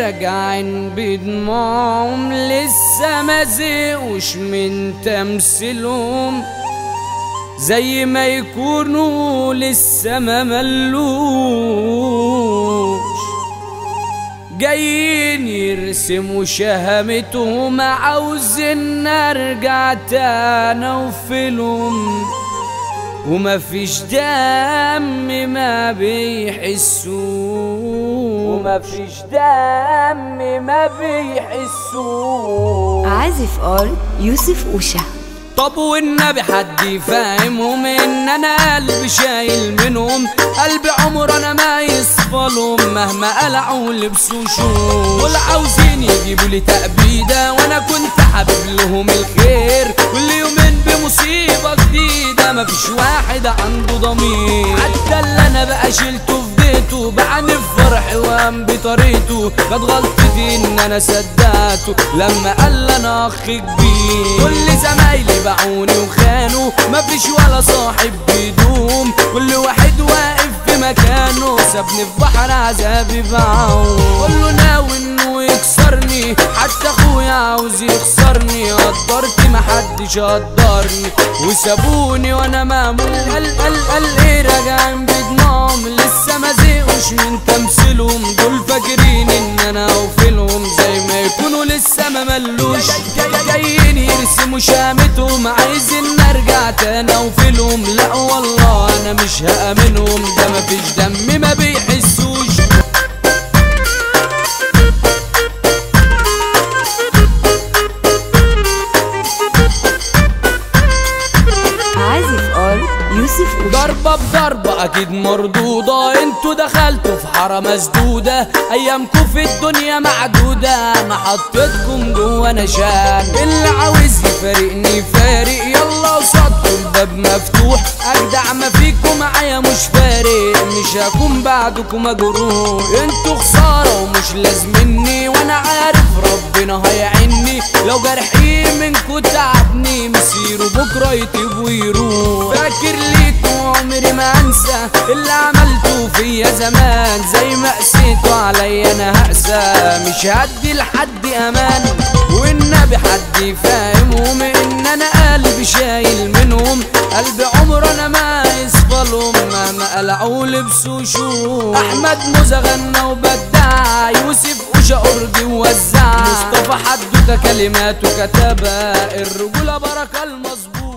راجعين بدموعهم لسه ما زهقوش من تمثيلهم زي ما يكونوا لسه ما ملوش جايين يرسموا شهامتهم عاوزين نرجع تاني وفيلم وما فيش دم ما بيحسوه وما فيش دم ما بيحسوه عازف ار يوسف أوشا طب والنبي حد يفهمهم ان انا قلبي شايل منهم قلبي عمر انا ما يصفلهم مهما قلعوا لبسوا شوش ولا عاوزين يجيبوا لي تأبيدة وانا كنت حابب لهم الخير كل يومين بمصيبة جديدة مفيش واحد عنده ضمير حتى اللي انا بقى شلته في بيته بعنف فرحي وقام بطريقته كانت غلطتي ان انا صدقته لما قال انا اخ كبير كل زمايلي باعوني وخانوا مفيش ولا صاحب بيدوم كل واحد واقف في مكانه سابني في بحر عذابي بعوم كله ناوي انه يكسرني حتى اخويا عاوز يخسرني قدرت محدش قدرني وسابوني وانا مامول قال قال قال ايه راجعين بدموعهم لسه ما زهقوش من تمثيلهم دول فاكرين ان انا اوفلهم زي ما يكونوا لسه ما ملوش جايين يرسموا شامتهم عايزين نرجع تاني اوفلهم لا والله انا مش هامنهم ده مفيش دم ما بيحسوش عازف ار يوسف أوشا ضربة بضربة أكيد مردودة انتوا دخلتوا في حارة مسدودة أيامكوا في الدنيا معدودة أنا حطيتكم جوا نشان اللي عاوز يفارقني فارق يلا وصدوا الباب مفتوح أجدع ما فيكم معايا مش فارق مش هكون بعدكم مجروح انتوا خسارة ومش لازمني وأنا عارف ربنا هيعني لو جرحي منكوا تعبني مسيره بكرة يطيب ويروح فاكر ليكوا عمري ما انسى اللي عملته فيا زمان زي ما قسيتوا عليا انا هقسى مش هدي لحد امان والنبي حد يفهمهم ان انا قلبي شايل منهم قلبي عمر انا ما يصفلهم مهما قلعوا لبسوا شو احمد موزة غنى وبدع يوسف وشا ارضي ووزع مصطفى حدوته كلماته كتبها الرجوله بركه المظبوط